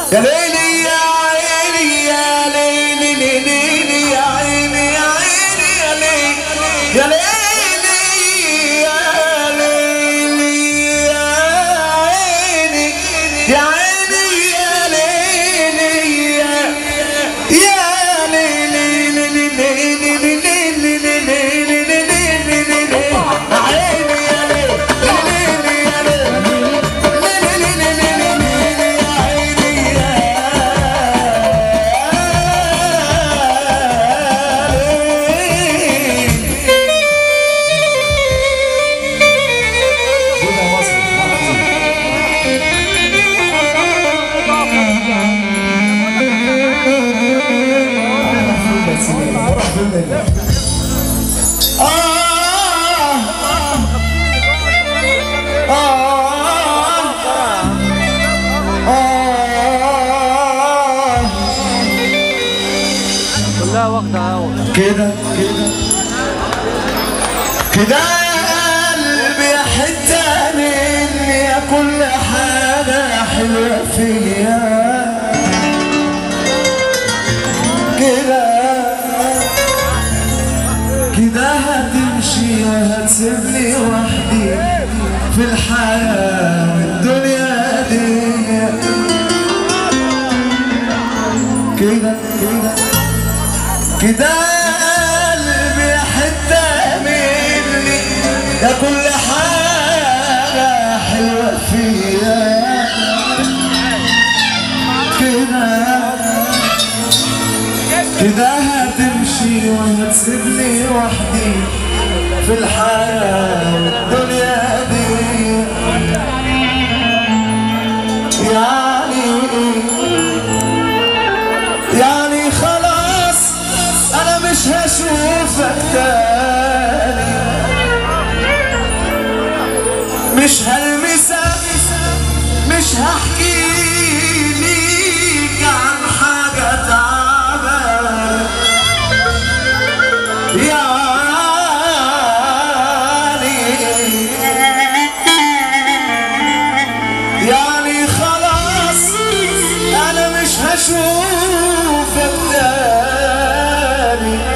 يا ليلي يا عيني يا ليلي ليلي يا عيني يا عيني يا ليلي يا ليلي يا ليلي يا عيني يا عيني يا ليلي يا يا ليلي ليلي ليلي ليلي ليلي ليلي ليلي ليلي عيني يا ليلي ليلي يا كلها واخدة هوا كده كده كده يا قلبي حتة مني يا كل حاجة حلوة فيا كده كده هتمشي وهتسيبني وحدي في الحياة والدنيا دي كده كده كده يا قلبي حتة مني يا كل حاجة حلوة فيا كده كده هتمشي وهتسيبني وحدي في الحياة والدنيا دي يعني يعني خلاص انا مش هشوفك تاني مش هلمسك مش هحكي ليك عن حاجة تعبانة يعني يعني خلاص انا مش هشوفك تاني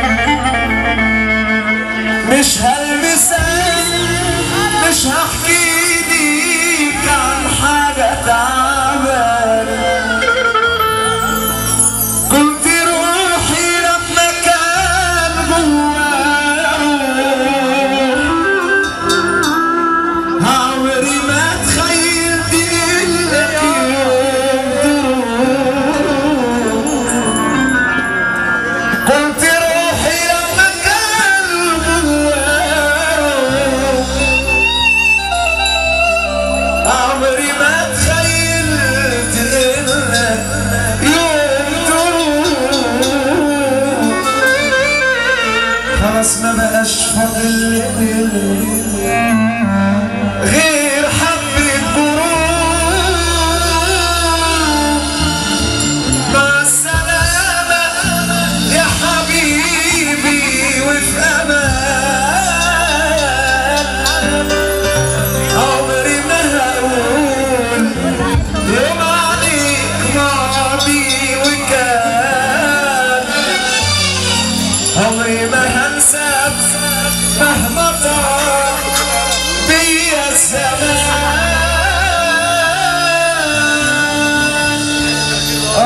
مش هلمسك مش هحكي ليك عن حاجة تعبانة كنت روحي لما كان جوايا عمري ما تخيلت انك يوم تروح كنت روحي لما كان جوايا عمري ما تخيلت انك يوم تروح خلاص ما بقاش فاضل لي غير حبة جروح مع السلامة يا حبيبي وفي أمان عمري ما هقول يوم عليك ماضي وكان عمري ما هنساك مهما طال بيا الزمان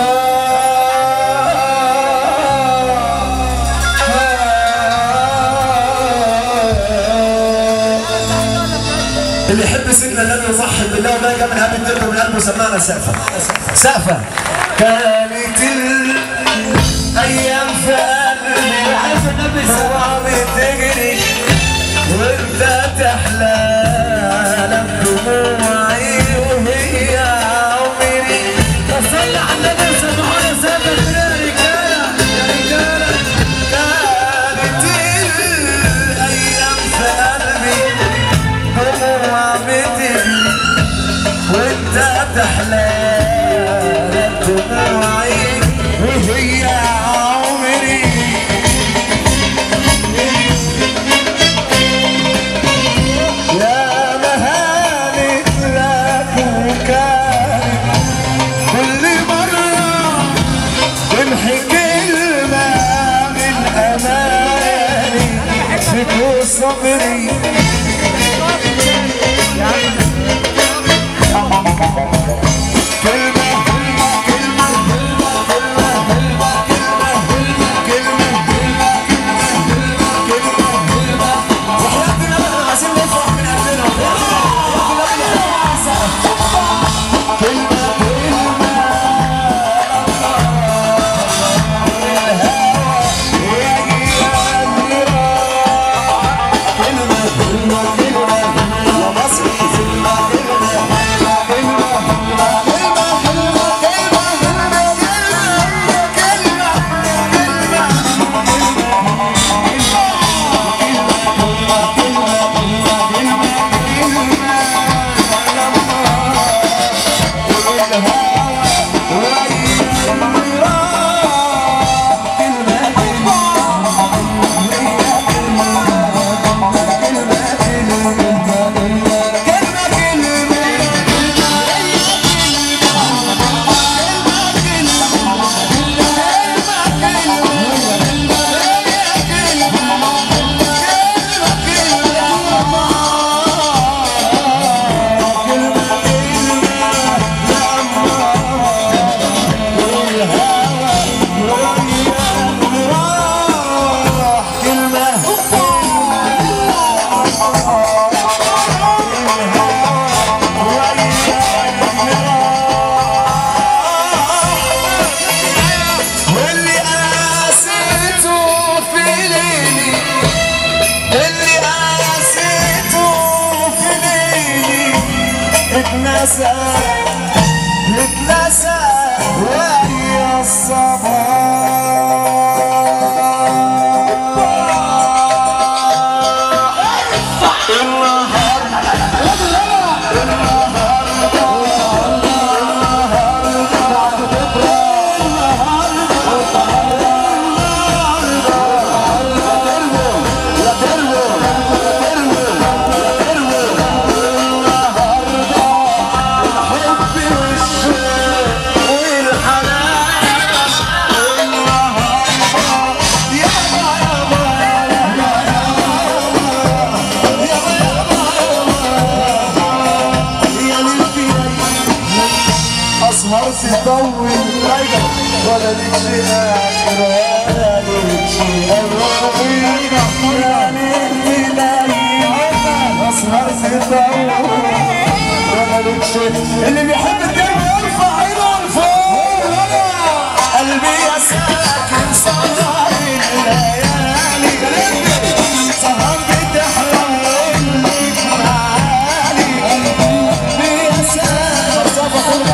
اللي يحب سيدنا النبي يضحي بالله وما جاء من هذه الدنيا من قلبه سمعنا سقفه سقفه كانت الايام في قلبي عارف النبي سوا بتجري وانت تحلم دموعي وهي عمري صلي على النبي سمعونا سافر يا رجالة يا رجالة كانت الايام في قلبي دموع بتجري وانت تحلم دموعي وهي عمري يا مهانة لك وكان كل الصبري كلمة كلمة كلمة كلمة كلمة كلمة كلمة كلمة وحياتنا بقى عايزين نفرح من قلبنا كلمة كلمة كلمة كلمة كلمة يا مصري كلمة كلمة كلمة كلمة كلمة كلمة كلمة كلمة كلمة واللي قاسيته في ليلي اللي قاسيته في ليلي اتنسى اتنسى ويا الصباح اسهر تطول ولا ليك شيء اخر ولا ليك شيء اول يا ليل ليل اسهر تطول ولا ليك شيء اللي بيحب الدنيا يرفع ايده لفوق قلبي يا ساكن سهر الليالي سهر بتحلم لك معالي قلبي يا ساكن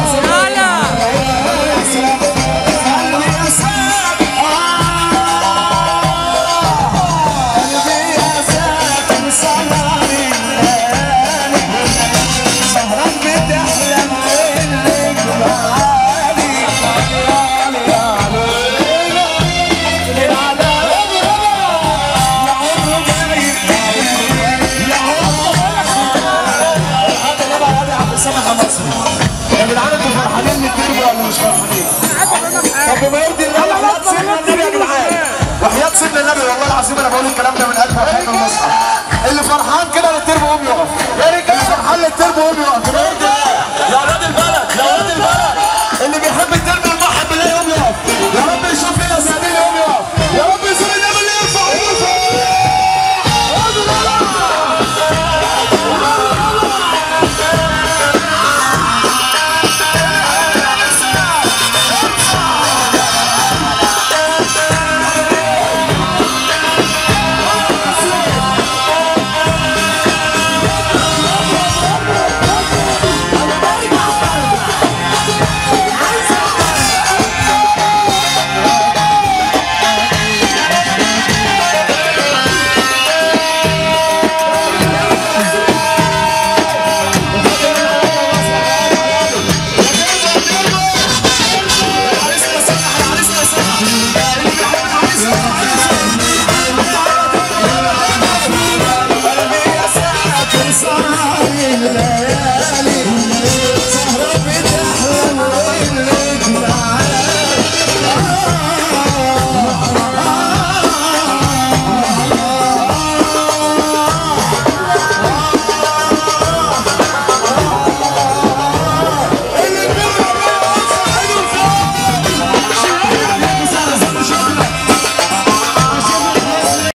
يا جدعان انتوا فرحانين من الدنيا ولا مش فرحانين؟ طب بما يرضي الله وحياة سيدنا النبي يا جدعان وحياة سيدنا النبي والله العظيم انا بقول الكلام ده من قلبي عشان المصحف اللي فرحان كده